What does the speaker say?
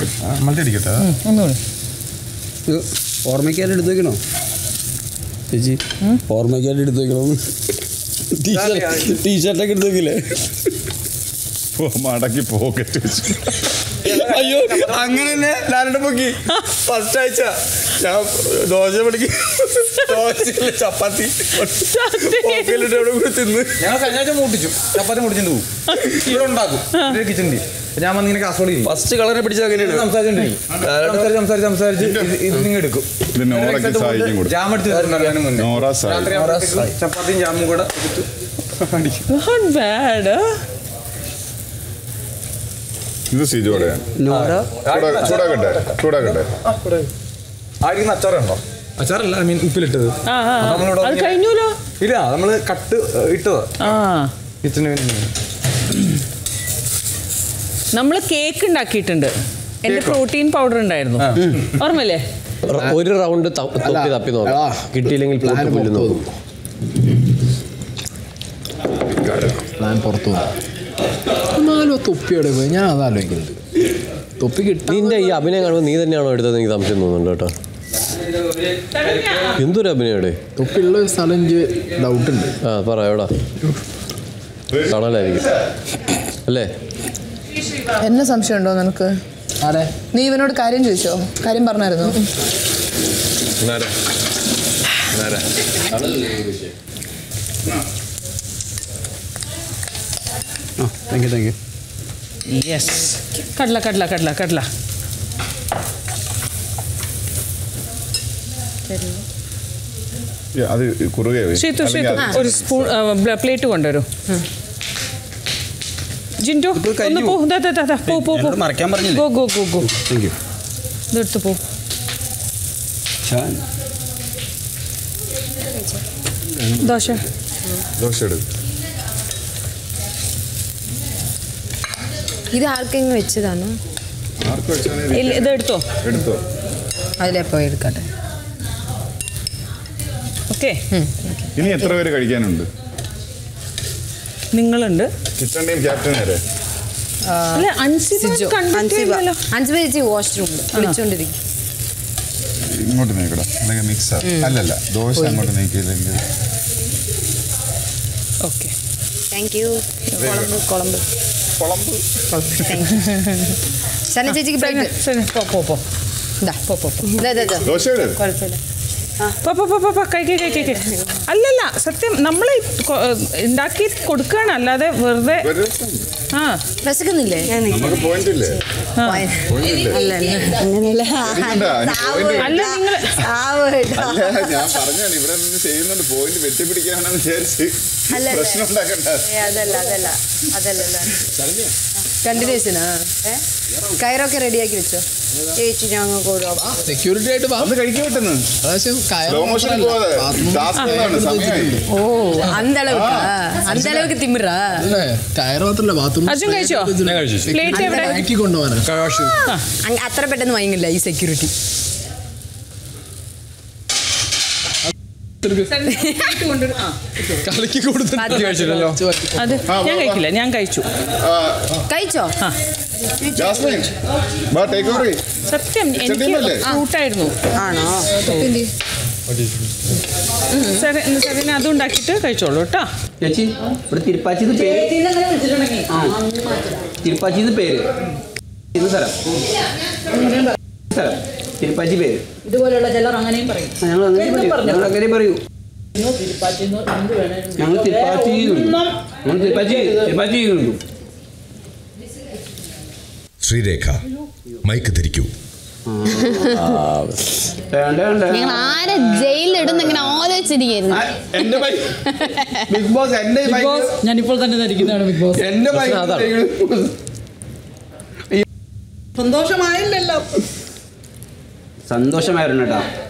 Multi അടിക്കട്ടെ ഒന്നുകൂടി ഇത് ഓർമ്മയ്ക്കായിട്ട് എടുത്ത് വെക്കണോ ചേച്ചി ഓർമ്മയ്ക്കായിട്ട് എടുത്ത് വെക്കണോ ടീഷർട്ട് ടീഷർട്ടൊക്കെ എടുത്ത് വെക്കില്ലേ ഓ, മടക്കി പോക്കറ്റ് വെച്ചു അയ്യോ അങ്ങനെ തന്നെ ലാലയുടെ പൊക്കി ഫസ്റ്റ് ആഴ്ച ഞാൻ ദോശ പഠിക്കും ദോശയില്ല ചപ്പാത്തി പോക്കലിട്ട് അവിടെ കൂടി തിന്ന് ഞങ്ങൾ കഴിഞ്ഞ ആഴ്ച മൂട്ടിച്ചു ചപ്പാത്തി മുടിച്ചിട്ട് പോകും ഇവിടെ ഉണ്ടാക്കും കിച്ചണിൽ ഞാൻ വന്നിങ്ങനെ കാസർഗോഡ് ഇരിക്കും. ഫസ്റ്റ് കളറെ പിടിച്ചത് അങ്ങനെയാണ് സംസാരിച്ചോണ്ടിരിക്കും സംസാരിച്ച് സംസാരിച്ച് സംസാരിച്ച് ഇത് ഇത് നിങ്ങൾ എടുക്കും ഇത് നോറയ്ക്ക് സഹായിക്കും കൊടുക്കും ജാം എടുത്ത് തരുന്നുണ്ടായിരുന്നു മുന്നേ നോറ സായി രാത്രി ആവുമ്പോഴത്തേക്കും ചപ്പാത്തിയും ജാമും കൂടെ എടുത്ത് അടിക്കും നോട്ട് ബാഡ് ഇത് സിജോടെയാണ് നോറ ചൂടാ- ചൂടാക്കട്ടെ ചൂടാക്കട്ടെ ആയിരിക്കുന്ന അച്ചാറുണ്ടോ അച്ചാറല്ല ഐ മീൻ ഉപ്പിലിട്ടത് ആ ആ, ആ. നമ്മളിവിടെ അത് കഴിഞ്ഞൂലോ ഇല്ല നമ്മള് കട്ട് ഏഹ്, ഇട്ടതാ ആ കിച്ചണിന് വേണ്ടി നമ്മൾ കേക്ക് ഉണ്ടാക്കിയിട്ടുണ്ട് എന്റെ പ്രോട്ടീൻ പൗഡർ ഉണ്ടായിരുന്നു ഓർമ്മല്ലേ ഒരു റൗണ്ട് തൊപ്പി തപ്പി നോക്കാം കിട്ടിയില്ലെങ്കിൽ പൂട്ട് പുല്ല് നോക്കും പ്ലാൻ പുറത്തു എന്നാലും ആ തൊപ്പിയോടെ പോയി ഞാൻ അത് ആലോചിക്കുന്നുണ്ട് തൊപ്പി കിട്ടി നിന്റെ ഈ അഭിനയം കാണുമ്പോൾ നീ തന്നെയാണോ എടുത്തത് എനിക്ക് സംശയം തോന്നുന്നുണ്ട് കേട്ടോ എന്തൊരു അഭിനയോടെ തൊപ്പിയുള്ള ഒരു സ്ഥലം എനിക്ക് ഡൗട്ട് ഉണ്ട് ആ പറ എവിടാ കാണലായിരിക്കും അല്ലേ എന്നെ സംശയമുണ്ടോ നിനക്ക് ആരെ നീ ഇവനോട് കാര്യം ചോദിച്ചോ കാര്യം പറഞ്ഞായിരുന്നോ ആ thank you thank you yes കടല കടല കടല കടല അത് കുറുകെ പോയി. ശ്രീതു അല്ലെങ്കിൽ ശ്രീതു അത് ഒരു സ്പൂൺ പ്ലേറ്റ് കൊണ്ടുവരൂ ജിൻറ്റു ഒന്ന് കഴിഞ്ഞു. പോ ദാ, ദാ, ദാ, ദാ, പോ പോ പോ എന്നോട് മറയ്ക്കാൻ പറഞ്ഞില്ലേ? Go go go go thank you ഇതെടുത്ത് പോ ഷാൻ ദോശ ദോശ എടുക്കും ഇത് ആർക്കെങ്കിലും വെച്ചതാണോ ആർക്ക് വെച്ചാൽ ഇല്ല ഇതെടുത്തോ എടുത്തോ അതിലെ പോയി എടുക്കട്ടെ ഓക്കെ ഇനി എത്ര പേര് കഴിക്കാനുണ്ട് നിങ്ങളുണ്ട് കിച്ചൺ ടീം ക്യാപ്റ്റൻ വരെ അല്ല അൻസിബ സിജോ കണ്ടിട്ടില്ലല്ലോ അഞ്ചു ചേച്ചി വാഷ്റൂമിൽ വിളിച്ചോണ്ടിരിക്കും ഇങ്ങോട്ട് നീക്കടാ അല്ലെങ്കിൽ മിക്സ് അല്ലല്ല ദോശ അങ്ങോട്ട് നീക്കിയില്ലെങ്കിൽ ഓക്കെ താങ്ക് യു കുളമ്പ് കുളമ്പ് കുളമ്പ് ശനി ചേച്ചിക്ക് പ്ലേറ്റ് ശരി പോ പോ പോ ഇതാ പോ പോ പോ. ഇതാ ഇതാ, ഇതാ ദോശ എടു കുഴപ്പമില്ല പോ പോ പോ പോ പോ കൈ കൈ കൈ കൈ കൈ അല്ലല്ല സത്യം നമ്മൾ ഉണ്ടാക്കി കൊടുക്കുകയാണ് അല്ലാതെ വെറുതെ ഒരു ആ വിശക്കുന്നില്ലേ നമുക്ക് പോയിന്റ് ഇല്ലേ അല്ല അങ്ങനെയല്ല ഇരിക്കണ്ട, അതിന് point അല്ല നിങ്ങൾ അല്ല ഞാൻ പറഞ്ഞാണ് ഇവിടെ നിന്ന് ചെയ്യുന്നുണ്ട് പോയിന്റ് വെട്ടിപ്പിടിക്കാണെന്ന് വിചാരിച്ച് അല്ല, അല്ല. പ്രശ്നം ഉണ്ടാക്കണ്ട അതല്ല അതല്ല അതല്ലല്ല കണ്ടിന്യൂഷനാ കയറൊക്കെ റെഡിയാക്കി വെച്ചോ ചേച്ചി ഞങ്ങൾക്ക് ഒരു സെക്യൂരിറ്റി ആയിട്ട് വാ ഒന്ന് കഴിക്കാൻ പറ്റുന്നു അതാവശ്യം സ്ലോ മോഷൻ പോവാതെ ടാസ്ക് ആണ് സമയമായി ഓ அந்த அளவுக்கு அந்த அளவுக்கு திமிரா അല്ലേ ടയർ മാത്രല്ല ബാത്റൂം അർജുൻ കഴിച്ചോ പ്ലേറ്റ് എവിടെ ആക്കി കൊണ്ടുപോകാനാ അങ്ങ് അത്ര പെട്ടെന്ന് വാങ്ങില്ല ഈ സെക്യൂരിറ്റി കലക്കി കൊടുത്തിട്ട് അത് ഞാൻ കഴിക്കില്ല ഞാൻ കഴിച്ചു കഴിച്ചോ ജാസ്മിൻ വാ ടേക്ക് ഓവർ സത്യം എനിക്ക് ചെടിയല്ലേ? ഫ്രൂട്ടായിരുന്നു ആണോ ശരി ശരി അതും ഉണ്ടാക്കിയിട്ട് കഴിച്ചോളൂ കേട്ടോ ചേച്ചി ഇവിടെ തിരുപ്പാച്ചിന്ന് പേര് ആ തിരുപ്പാച്ചിന്ന് പേര് ഇത് സ്ഥലം സ്ഥലം തിരുപ്പാച്ചി പേര് ഇതുപോലെയുള്ള ചിലർ അങ്ങനെയും പറയും ആ, ഞങ്ങൾ അങ്ങനെ പറയൂ ഞങ്ങൾ അങ്ങനെ പറയൂ ഞങ്ങൾ തിരുപ്പാച്ചി ഞങ്ങൾ തിരുപ്പാച്ചി തിരുപ്പാച്ചി ചെയ്യുന്നുണ്ടു ശ്രീരേഖ മൈക്ക് ധരിക്കൂ വേണ്ട വേണ്ട നിങ്ങൾ ആരെ ജയിലിലിടുന്ന ഇങ്ങനെ ആലോചിച്ചിരിക്കുന്നു ആ, എന്റെ ബൈക്ക് ബിഗ് ബോസ് എന്റെ ബൈക്ക് ഞാനിപ്പോൾ തന്നെ ധരിക്കുന്നതാണ് ബിഗ് ബോസ് എന്റെ ബൈക്ക് സന്തോഷമായില്ലല്ലോ സന്തോഷമായിരുന്നു കേട്ടോ